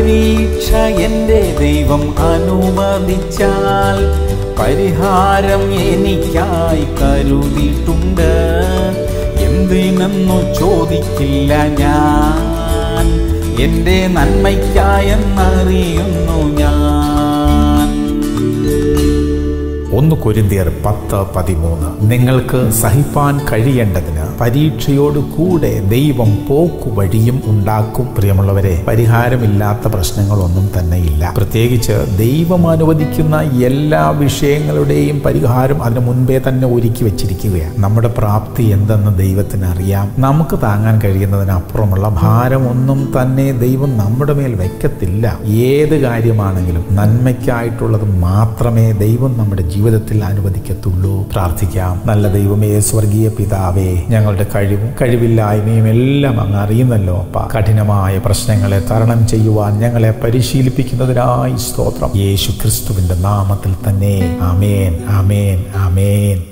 പരീക്ഷ എൻ്റെ ദൈവം അനുവദിച്ചാൽ പരിഹാരം എനിക്കായി കരുതിയിട്ടുണ്ട് എന്തിനെന്നു ചോദിക്കില്ല ഞാൻ എൻ്റെ നന്മയ്ക്കായെന്നറിയുന്നു ഞാൻ ഒന്ന് കൊരിന്തിയർ പത്ത് പതിമൂന്ന് നിങ്ങൾക്ക് സഹിപ്പാൻ കഴിയേണ്ടതിന് പരീക്ഷയോട് കൂടെ ദൈവം പോക്കുവഴിയും ഉണ്ടാക്കും പ്രിയമുള്ളവരെ പരിഹാരമില്ലാത്ത പ്രശ്നങ്ങളൊന്നും തന്നെ ഇല്ല പ്രത്യേകിച്ച് ദൈവം അനുവദിക്കുന്ന എല്ലാ വിഷയങ്ങളുടെയും പരിഹാരം അതിനു മുൻപേ തന്നെ ഒരുക്കി വെച്ചിരിക്കുകയാണ് നമ്മുടെ പ്രാപ്തി എന്തെന്ന് ദൈവത്തിന് അറിയാം നമുക്ക് താങ്ങാൻ കഴിയുന്നതിനപ്പുറമുള്ള ഭാരമൊന്നും തന്നെ ദൈവം നമ്മുടെ മേൽ വയ്ക്കത്തില്ല ഏത് കാര്യമാണെങ്കിലും നന്മയ്ക്കായിട്ടുള്ളത് മാത്രമേ ദൈവം നമ്മുടെ ജീവിതത്തിൽ അനുവദിക്കത്തുള്ളൂ പ്രാർത്ഥിക്കാം നല്ല ദൈവമേ സ്വർഗീയ പിതാവേ ഞങ്ങളുടെ കഴിവും കഴിവില്ലായ്മയും എല്ലാം അങ്ങ് അറിയുന്നല്ലോ അപ്പ കഠിനമായ പ്രശ്നങ്ങളെ തരണം ചെയ്യുവാൻ ഞങ്ങളെ പരിശീലിപ്പിക്കുന്നതിനായി സ്തോത്രം യേശു ക്രിസ്തുവിന്റെ നാമത്തിൽ തന്നെ ആമേൻ ആമേൻ ആമേൻ